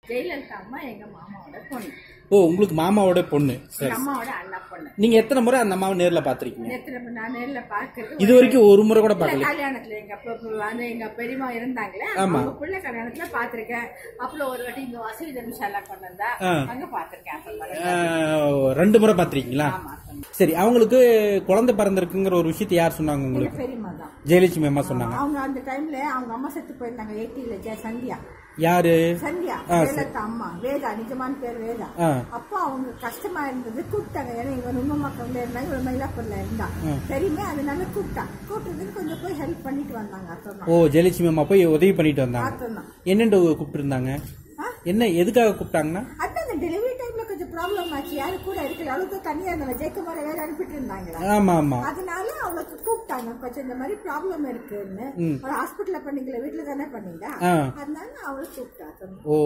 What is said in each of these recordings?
ஜெயலலிதா அம்மா எங்க மாமாவோட பொண்ணு ஓ உங்களுக்கு மாமாவோட பொண்ணு சரி எங்க அம்மாவோட அண்ணா பொண்ணு நீங்க எத்தனை முறை அந்த அம்மாவை நேர்ல பாத்திருக்கீங்க நேத்துல நான் நேர்ல பாக்குறது இது வரைக்கும் ஒரு முறை கூட இல்ல, பார்க்கல கல்யாணத்துல எங்க அப்பா அப்பா வந்து எங்க பெரியம்மா இருந்தாங்களே ஆமா. அவங்க பிள்ளை கல்யாணத்துல பாத்திருக்கேன் அப்புறம் ஒரு வாட்டி இங்க வசதி தர்மசாலா கொண்டு வந்தா ஆ. அங்க பாத்திருக்கேன் அப்ப பாரு. ஆஹ், ரெண்டு முறை பாத்திருக்கீங்களா ஆமா சரி அவங்களுக்கு குழந்தை பிறந்திருக்குங்கிற ஒரு விஷயத்தை யார் சொன்னாங்க எங்க உங்களுக்கு பெரியம்மா தான் ஜெயலட்சுமி அம்மா சொன்னாங்க அவங்க அந்த டைம்ல அவங்க அம்மா செத்து போயிருந்தாங்க எயிட்டில ஜெய சந்தியா யாரு சந்தியா ஆ, சரி. ஜெயலலிதா அம்மா வேதா நிஜமான பேர் வேதா ஆ. அப்போ அவங்க கஷ்டமா இருந்தது கூப்பிட்டாங்க ஏன்னா இவங்க உண்மை மக்கள் இருந்தாங்க இவங்க மயிலாப்பூர்ல இருந்தா ம். தெரியுமே அதனால கூப்பிட்டா கூப்பிட்டதுக்கு கொஞ்சம் போய் ஹெல்ப் பண்ணிட்டு வந்தாங்க அத்தம் ஓ ஜெயலட்சுமி அம்மா போய் உதவி பண்ணிட்டு வந்தாங்க அத்தம் தான் என்னென்று கூப்பிட்டு இருந்தாங்க ஆ? என்ன எதுக்காக கூப்பிட்டாங்கன்னா அதான் அந்த டெலிவரி டைம்ல கொஞ்சம் ப்ராப்ளம் ஆச்சு யாரு கூட இருக்கல அவளுக்கு தனியா இருந்தாங்க ஜெயக்குமார வேற அனுப்பிட்டு இருந்தாங்களா ஆமா ஆமா அதனால அவளுக்கு கூப்பிட்டாங்க கொஞ்சம் இந்த மாதிரி ப்ராப்ளம் இருக்குன்னு ம். ஒரு ஹாஸ்பிட்டல்ல பண்ணீங்களா வீட்டுல தானே பண்ணீங்க ஆ. அதனால அவளை கூப்பிட்டா அத்தம். ஓ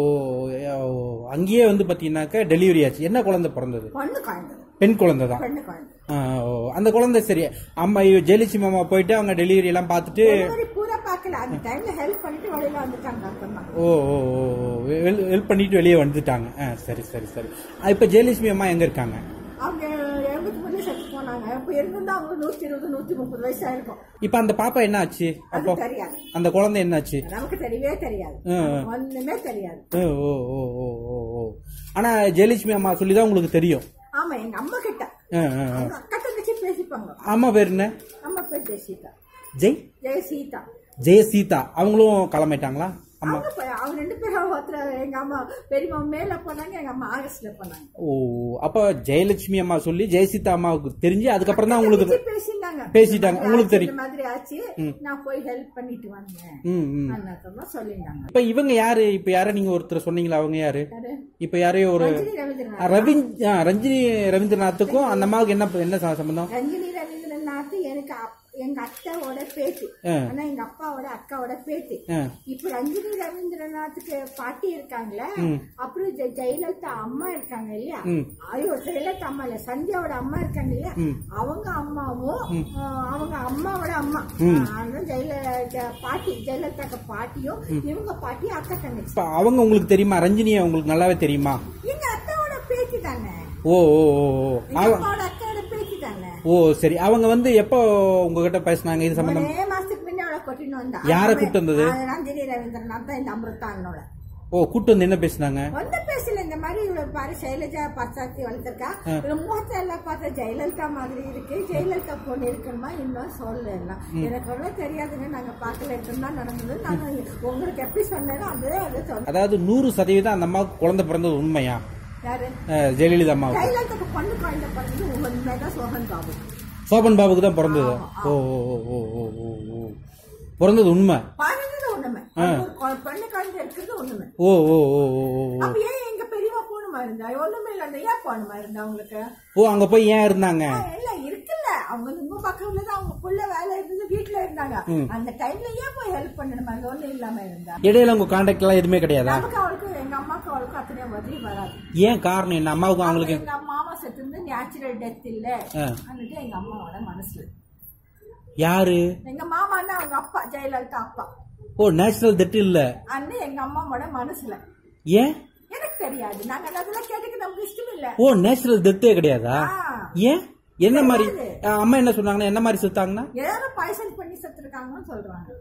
ஓ, அங்கேயே வந்து பாத்தீங்கன்னாக்கா டெலிவரி ஆச்சு என்ன குழந்தை பிறந்தது பொண்ணு குழந்தை பெண் குழந்தை தான் பெண்ணு குழந்தை ஆ, ஓ, அந்த குழந்தை சரி அம்மா ஐயோ, ஜெயலட்சுமி அம்மா போயிட்டு அவங்க டெலிவரி எல்லாம் பார்த்துட்டு டெலிவரி பூரா பார்க்கல அந்த டைம்ல ஹெல்ப் பண்ணிட்டு வெளியில வந்துட்டாங்க அத்தம் தான் ஓ ஓ ஹெல்ப் பண்ணிட்டு வெளியே வந்துட்டாங்க ஆ சரி சரி சரி ஆ, இப்ப ஜெயலட்சுமி அம்மா எங்க இருக்காங்க அவங்க எண்பத்தி மூணு செத்து போனாங்க இப்ப இருந்தா அவங்க நூத்தி இருபது நூத்தி முப்பது வயசா இருக்கும் இப்ப அந்த பாப்பா என்ன ஆச்சு அப்போ அது தெரியாது அந்த குழந்தை என்ன ஆச்சு நமக்கு தெரியவே தெரியாது ஆ. ஒண்ணுமே தெரியாது ஓ ஓ ஓ ஓ ஓ ஓ ஆனா ஜெயலட்சுமி அம்மா சொல்லிதான் உங்களுக்கு தெரியும் ஆமா எங்க அம்மா கிட்ட ஆ, ஆ, ஆ. அவங்க அக்கா தங்கச்சி பேசிப்பாங்க அம்மா பேர் என்ன அம்மா பேர் ஜெய சீதா ஜெய் ஜெய சீதா ஜெய சீதா அவங்களும் கிளம்பிட்டாங்களா அம்மா அவங்க போய்- அவங்க ரெண்டு பேரும் ஒருத்தர் எங்க அம்மா பெரியம்மா மேல போனாங்க எங்க அம்மா ஆகஸ்ட்ல போனாங்க ஓ அப்ப ஜெயலட்சுமி அம்மா சொல்லி ஜெயசீதா அம்மாவுக்கு தெரிஞ்சு அதுக்கப்புறம் தான் உங்களுக்கு தங்கச்சி பேசினாங்க பேசிட்டாங்க. இந்த உங்களுக்கு மாதிரி தெரியும். இந்த மாதிரி ஆச்சு நான் போய் ஹெல்ப் பண்ணிட்டு வந்தேன் ம் ம் அண்ணாத்தம்மா சொல்லிட்டாங்க இப்ப இவங்க யாரு இப்ப யார நீங்க ஒருத்தர் சொன்னீங்களா அவங்க யாரு யாரு? இப்ப யாரையோ ஒரு ரஞ்சினி ரவீந்திரநாத் ஆ, ரவீன் ஆ, ரஞ்சினி ரவீந்திரநாத்துக்கும் அந்த அம்மாவுக்கு என்ன என்ன ச- சம்பந்தம் ரஞ்சினி ரவீந்திரநாத் எனக்கு அப்- எங்க அத்தாவோட பேத்தி ஆ. ஆனா எங்க அப்பாவோட அக்காவோட பேத்தி ஆ, இப்ப ரஞ்சினி ரவீந்திரநாத்துக்கு பாட்டி இருக்காங்களே அப்புறம் ஜெ- ஜெயலலிதா அம்மா இருக்காங்க இல்லையா ம். ஐயோ ஜெயலலிதா அம்மா இல்ல சந்தியாவோட அம்மா இருக்காங்க இல்லையா அவங்க அம்மாவும் ஆ, அவங்க அம்மாவோட அம்மா ஆனா ஜெயல பாட்டி ஜெயலலிதாக்கு பாட்டியும் இவங்க பாட்டி அக்கா தங்கச்சி இப்ப அவங்க உங்களுக்கு தெரியுமா ரஞ்சினியை உங்களுக்கு நல்லாவே தெரியுமா எங்க அத்தாவோட பேத்தி தானே ஓ ஓ ஓ ஓ எங்க அவ- அப்பாவோட அக்காவோட பேத்தி தானே ஓ சரி அவங்க வந்து எப்போ உங்ககிட்ட பேசினாங்க இது சம்பந்தம் ஒரே மாசத்துக்கு முன்ன அவளை கொட்டின்னு வந்தா யாரை அவன் கூப்பிட்டு வந்தது? அது ரஞ்சினி ரவீந்திரநாத் தான் இந்த அமிர்தா அண்ணோட ஓ கூட்டு வந்து என்ன பேசினாங்க வந்து பேசல இந்த மாதிரி இவ்வளவு பாரு சைலஜா பச்சாத்தி வளர்த்திருக்கா இவ்வளவு முகத்தை எல்லாம் பார்த்தா ஜெயலலிதா மாதிரி இருக்கு ஜெயலலிதா பொண்ணு இருக்குமா இன்னும் சொல்லல எனக்கு ஒன்றும் தெரியாதுங்க நாங்க பார்க்கல தான் நடந்தது நாங்க உங்களுக்கு எப்படி சொன்னேனோ அதே அதை சொன்னோம் அதாவது நூறு சதவீதம் அந்த அம்மாவுக்கு குழந்தை பிறந்தது உண்மையா யாரு அஹ், ஜெயலலிதா அம்மாவுக்கு ஜெயலலிதாக்கு பொண்ணு குழந்தை பிறந்தது உண்மைதான் சோகன் பாபு சோபன் பாபுக்கு தான் பிறந்தது ஓ ஓ ஓ ஓ ஓ ஓ ஓ பிறந்தது உண்மை பிறந்தது ஒண்ணுமே பொண்ணு குழந்தை இருக்கிறது ஒண்ணுமே ஓ ஓ ஓ ஓ ஓ ஓ. அப்ப ஏன் எங்க பெரியவா போகணுமா இருந்தா ஒண்ணுமே இல்ல அந்த ஏன் போகணுமா இருந்தா அவங்களுக்கு ஓ அங்க போய் ஏன் இருந்தாங்க இல்ல இருக்குல்ல அவங்க உங்க பக்கம்ல தான் அவங்க புள்ள வேலை இருந்தது வீட்டுல இருந்தாங்க அந்த டைம்ல ஏன் போய் ஹெல்ப் பண்ணணுமா அது ஒண்ணும் இல்லாம இருந்தா இடையில உங்க கான்டாக்ட் எல்லாம் எதுவுமே கிடையாதா நமக்கு அவளுக்கு எங்க அம்மாக்கு அவளுக்கு அத்தனை உதவி வராது ஏன் காரணம் என்ன அம்மாவுக்கும் அவங்களுக்கு எங்க மாமா செத்து இருந்து நேச்சுரல் டெத் இல்ல ஆ. வந்துட்டு எங்க அம்மாவோட மனசுல யாரு எங்க மாமான்னா அவங்க அப்பா ஜெயலலிதா அப்பா ஓ நேச்சுரல் டெட் இல்ல அண்ணு எங்க அம்மாவோட மனசுல ஏன் எனக்கு தெரியாது நாங்க அதெல்லாம் கேட்டுக்க நமக்கு இஷ்டம் இல்ல ஓ நேச்சுரல் டெத்தே கிடையாதா ஆ. ஏன் என்ன மாதிரி அஹ், அம்மா என்ன சொன்னாங்கன்னா என்ன மாதிரி செத்தாங்கன்னா ஏதாவது பாய்சன் பண்ணி செத்துருக்காங்கன்னு சொல்றாங்க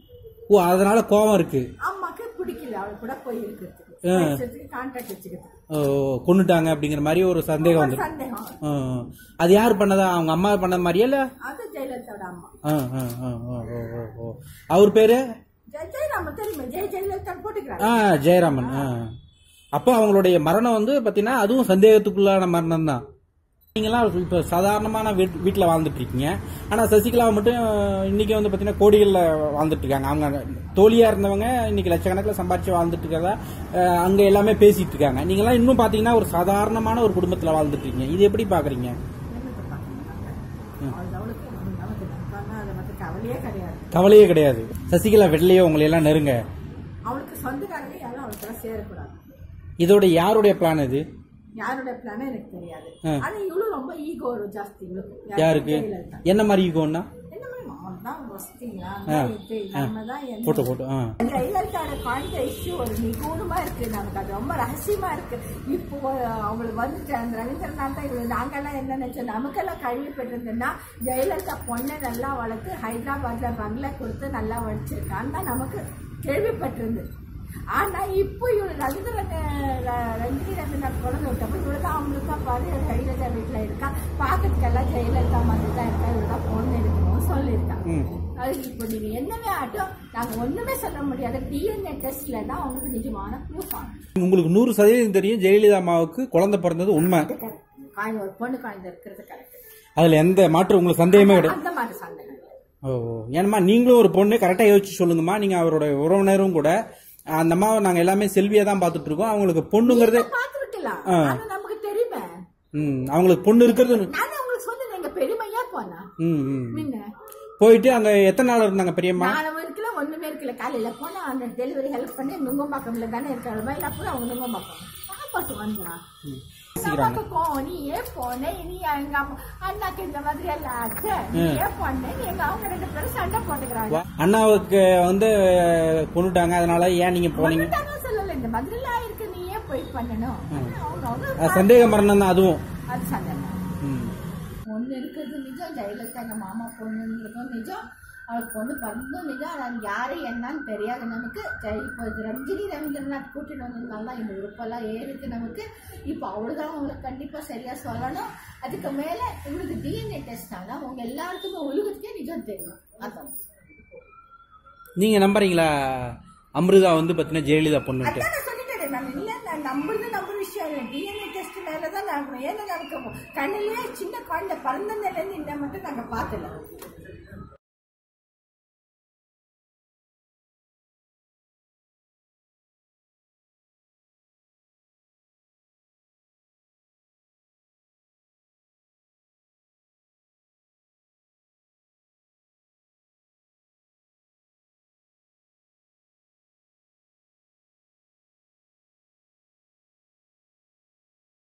ஓ அதனால கோவம் இருக்கு அம்மாக்கு பிடிக்கல அவள் கூட போய் இருக்கிறதுக்கு கான்டாக்ட் வச்சுக்கிறது ஓ, கொன்னுட்டாங்க அப்படிங்கிற மாதிரி ஒரு சந்தேகம் ஒரு வந்துருக்கு சந்தேகம் ஆ, அது யார் பண்ணதா அவங்க அம்மா பண்ண மாதிரியா இல்ல அது ஜெயலலிதாவோட அம்மா ஆ, ஆ, ஆ, ஆ, ஓ, ஓ, ஓ. அவர் பேரு ஜெய ஜெயராமன் தெரியுமா ஜெய ஜெயலலிதா போட்டுக்கிறாங்க ஆ ஜெயராமன் ஆ. அப்போ அவங்களுடைய மரணம் வந்து பாத்தீங்கன்னா அதுவும் சந்தேகத்துக்குள்ளான மரணம் தான் நீங்களாம் இப்ப சாதாரணமான வீட் வீட்டில் வாழ்ந்துட்டு இருக்கீங்க ஆனா சசிகலா மட்டும் இன்னைக்கு வந்து பாத்தீங்கன்னா கோடிகளில் வாழ்ந்துட்டு இருக்காங்க அவங்க தோழியா இருந்தவங்க இன்னைக்கு லட்சக்கணக்கில் சம்பாரிச்சு வாழ்ந்துட்டு இருக்கிறதா அஹ், அங்க எல்லாமே பேசிட்டு இருக்காங்க நீங்களாம் இன்னும் பாத்தீங்கன்னா ஒரு சாதாரணமான ஒரு குடும்பத்துல வாழ்ந்துட்டு இருக்கீங்க இது எப்படி பாக்குறீங்க என்னத்தை பார்க்க மாட்டாங்க அவள் அவளுக்கு நமக்கு நமக்கான அதை பத்தி கவலையே கிடையாது கவலையே கிடையாது சசிகலா வெள்ளையோ உங்களை எல்லாம் நெருங்க அவளுக்கு சொந்தக்காரங்க யாரும் அவளுக்கு சேரக்கூடாது இதோட யாருடைய பிளான் இது யாரோட பிளானே எனக்கு தெரியாது ஆ. ஆனா இவளும் ரொம்ப ஈகோ ஜாஸ்தி இவளுக்கு யாருக்கு ஜெயலலிதா என்ன மாதிரி ஈகோன்னா என்ன மாதிரி தான் வசதிங்களா இது நம்ம தான் என்ன போட்டோ போட்டோ ஆ ஜெயலலிதாவோட குழந்தை இஷ்யூ ஒரு நிகூடமா இருக்கு நமக்கு அது ரொம்ப ரகசியமா இருக்கு இப்போ அவங்களுக்கு வந்துட்டு அந்த ரவீந்திரநாத் தான் இவங்க நாங்கெல்லாம் என்ன நினைச்சோம் நமக்கெல்லாம் கேள்விப்பட்டிருந்தோம்னா ஜெயலலிதா பொண்ணை நல்லா வளர்த்து ஹைதராபாத்ல பங்களா கொடுத்து நல்லா வச்சிருக்கான்னு தான் நமக்கு கேள்விப்பட்டிருந்தது ஆனா இப்போ இவரு ரவீந்திரன் ர- ரஞ்சினி ரவீந்திரநாத் குழந்தை விட்டப்ப இவரு தான் அவங்களுக்கு தான் பாரு ஜெயலலிதா வீட்டுல இருக்கா பாக்கிறதுக்கெல்லாம் ஜெயலலிதா மாதிரி தான் இருக்கா இவரு தான் பொண்ணு இருக்கணும் சொல்லியிருக்காங்க ம் அது இப்போ நீங்க என்னவே ஆட்டும் நாங்க ஒண்ணுமே சொல்ல முடியாது டிஎன்ஏ டெஸ்ட்ல தான் அவங்களுக்கு நிஜமான ப்ரூஃப் ஆகும் உங்களுக்கு நூறு சதவீதம் தெரியும் ஜெயலலிதா அம்மாவுக்கு குழந்தை பிறந்தது உண்மை காய் ஒரு பொண்ணு குழந்தை இருக்கிறது கரெக்ட் அதுல எந்த மாற்றம் உங்களுக்கு சந்தேகமே கிடையாது அந்த மாதிரி சண்டை ஓ ஓ. ஏன்னம்மா நீங்களும் ஒரு பொண்ணு கரெக்டா யோசிச்சு சொல்லுங்கம்மா நீங்க அவரோட உறவினரும் கூட அந்த அம்மாவை நாங்க எல்லாமே செல்வியா தான் பார்த்துட்டு இருக்கோம் அவங்களுக்கு பொண்ணுங்கிறது பாத்துருக்கலாம் ஆனா நமக்கு தெரியுமே ம் அவங்களுக்கு பொண்ணு இருக்கிறது நான் உங்களுக்கு சொன்னேன் எங்க பெருமையா போனா ம் ம் முன்ன போயிட்டு அங்க எத்தனை நாள் இருந்தாங்க பெரியம்மா நானும் இருக்கல ஒண்ணுமே இருக்கல காலையில போனா அந்த டெலிவரி ஹெல்ப் பண்ணி நுங்கம்பாக்கம்ல தானே இருக்காங்க மயிலா கூட அவங்க நுங்கம்பாக்கம் சாப்பாட்டு வந்துறான் நமக்கு கோவம், நீ ஏன் போன நீ எங்க அம்மா அண்ணாக்கு இந்த மாதிரி எல்லாம் ஆச்சு நீ ஏன் போன எங்க அவங்க ரெண்டு பேரும் சண்டை போட்டுக்கிறாங்க அண்ணாவுக்கு வந்து கொண்டுட்டாங்க அதனால ஏன் நீங்க போனீங்க ஒண்ணுதானே சொல்லல இந்த மாதிரி எல்லாம் இருக்கு நீ ஏன் போய் பண்ணணும் அவங்க அவங்க அது சந்தேக மரணம் தான் அதுவும் அது சண்டை ம். பொண்ணு இருக்கிறது நிஜம் ஜெயலலிதா எங்க மாமா பொண்ணுன்றதும் நிஜம் அவளுக்கு பொண்ணு பிறந்ததும் நிஜம் அது யாரு என்னன்னு தெரியாது நமக்கு ஜெய- இப்போ இது ரஞ்சினி ரவீந்திரநாத் கூட்டிட்டு வந்ததுனால இந்த விருப்பம்லாம் ஏறிருக்கு நமக்கு இப்போ அவளுதான் அவங்களுக்கு கண்டிப்பா சரியா சொல்லணும் அதுக்கு மேல இவளுக்கு டிஎன்ஏ டெஸ்ட் ஆனா அவங்க எல்லாருக்குமே உலகத்துக்கே நிஜம் தெரியும் அதான் நீங்க நம்புறீங்களா அமிர்தா வந்து பாத்தீங்கன்னா ஜெயலலிதா பொண்ணுட்டு அதான் நான் சொல்லிட்டேன் நான் இல்ல நான் நம்புறது நம்புற விஷயம் இல்லை டிஎன்ஏ டெஸ்ட் மேலதான் நான் ஏன்னா நமக்கு கண்ணிலேயே சின்ன குழந்தை பிறந்த நிலையில இந்த மட்டும் நாங்க பார்த்தல